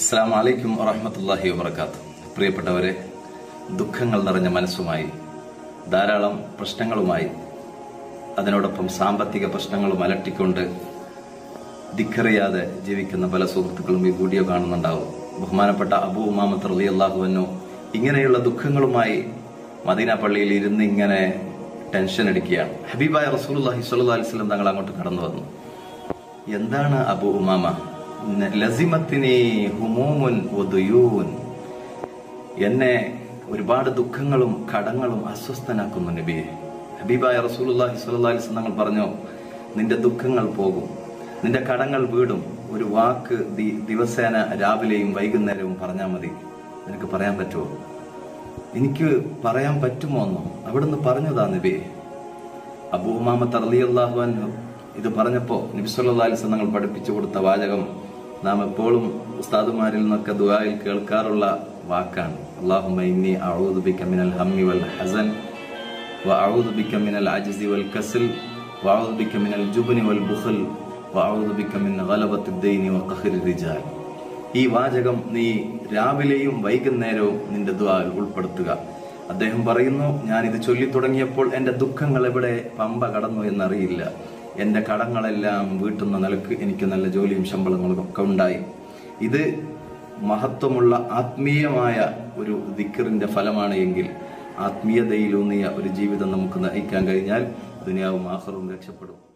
അസ്സാം വലൈക്കും വറഹമത്തല്ലാഹി വബർക്കാത്ത് പ്രിയപ്പെട്ടവരെ ദുഃഖങ്ങൾ നിറഞ്ഞ മനസ്സുമായി ധാരാളം പ്രശ്നങ്ങളുമായി അതിനോടൊപ്പം സാമ്പത്തിക പ്രശ്നങ്ങളും അലട്ടിക്കൊണ്ട് ധിക്കറിയാതെ ജീവിക്കുന്ന പല സുഹൃത്തുക്കളും ഈ വീഡിയോ കാണുന്നുണ്ടാവും ബഹുമാനപ്പെട്ട അബൂ ഉമാമത്ത് റലി അള്ളാഹുവനോ ഇങ്ങനെയുള്ള ദുഃഖങ്ങളുമായി മദീന പള്ളിയിൽ ഇരുന്ന് ഇങ്ങനെ ടെൻഷൻ അടിക്കുകയാണ് ഹബീബായ റസൂലുള്ളാഹി സ്വല്ലല്ലാഹി അലൈഹി വസല്ലം തങ്ങൾ അങ്ങോട്ട് കടന്നു വന്നു എന്താണ് അബു ഉമാമ ലസിമത്തിനി ഹുമൂമുൻ വദുയൂൻ എന്നെ ഒരുപാട് ദുഃഖങ്ങളും കടങ്ങളും അസ്വസ്ഥനാക്കുന്നു നബിയെ ഹബീബായ റസൂലുള്ളാഹി സ്വല്ലല്ലാഹി അലൈഹി വസല്ലം തങ്ങൾ പറഞ്ഞു നിന്റെ ദുഃഖങ്ങൾ പോകും നിന്റെ കടങ്ങൾ വീടും ഒരു വാക്ക് ദി- ദിവസേന രാവിലെയും വൈകുന്നേരവും പറഞ്ഞാൽ മതി നിനക്ക് പറയാൻ പറ്റുമോ എനിക്ക് പറയാൻ പറ്റുമോ എന്നോ അവിടുന്ന് പറഞ്ഞതാ നബിയെ അബൂ ഉമാമത്ത് റളിയല്ലാഹു അൻഹു ഇത് പറഞ്ഞപ്പോ നബി സല്ലല്ലാഹു അലൈഹി വസല്ലം തങ്ങൾ പഠിപ്പിച്ചു കൊടുത്ത വാചകം നാം എപ്പോഴും ഉസ്താദുമാരിൽ നിന്നൊക്കെ ദുആയിൽ കേൾക്കാറുള്ള വാക്കാണ് അല്ലാഹുമ്മ ഇന്നി അഊദു ബിക മിനൽ ഹമ്മി വൽ ഹസൻ വഅഊദു ബിക മിനൽ അജ്സി വൽ കസൽ വഅഊദു ബിക മിനൽ ജുബ്നി വൽ ബുഖൽ വഅഊദു ബിക മിൻ ഗലബത്തി ദൈനി വഖഹ്രി റിജാൽ ഈ വാചകം നീ രാവിലെയും വൈകുന്നേരവും നിന്റെ ദുആയിൽ ഉൾപ്പെടുത്തുക അദ്ദേഹം പറയുന്നു ഞാൻ ഇത് ചൊല്ലി തുടങ്ങിയപ്പോൾ എന്റെ ദുഃഖങ്ങൾ എവിടെ പമ്പ കടന്നു എന്നറിയില്ല എന്റെ കടങ്ങളെല്ലാം വീട്ടുന്ന നിലക്ക് എനിക്ക് നല്ല ജോലിയും ശമ്പളങ്ങളും ഒക്കെ ഉണ്ടായി ഇത് മഹത്വമുള്ള ആത്മീയമായ ഒരു ദിക്കറിന്റെ ഫലമാണ് എങ്കിൽ ആത്മീയതയിലൂന്നിയ ഒരു ജീവിതം നമുക്ക് നയിക്കാൻ കഴിഞ്ഞാൽ ദുനിയാവും ആഹ്റവും രക്ഷപ്പെടും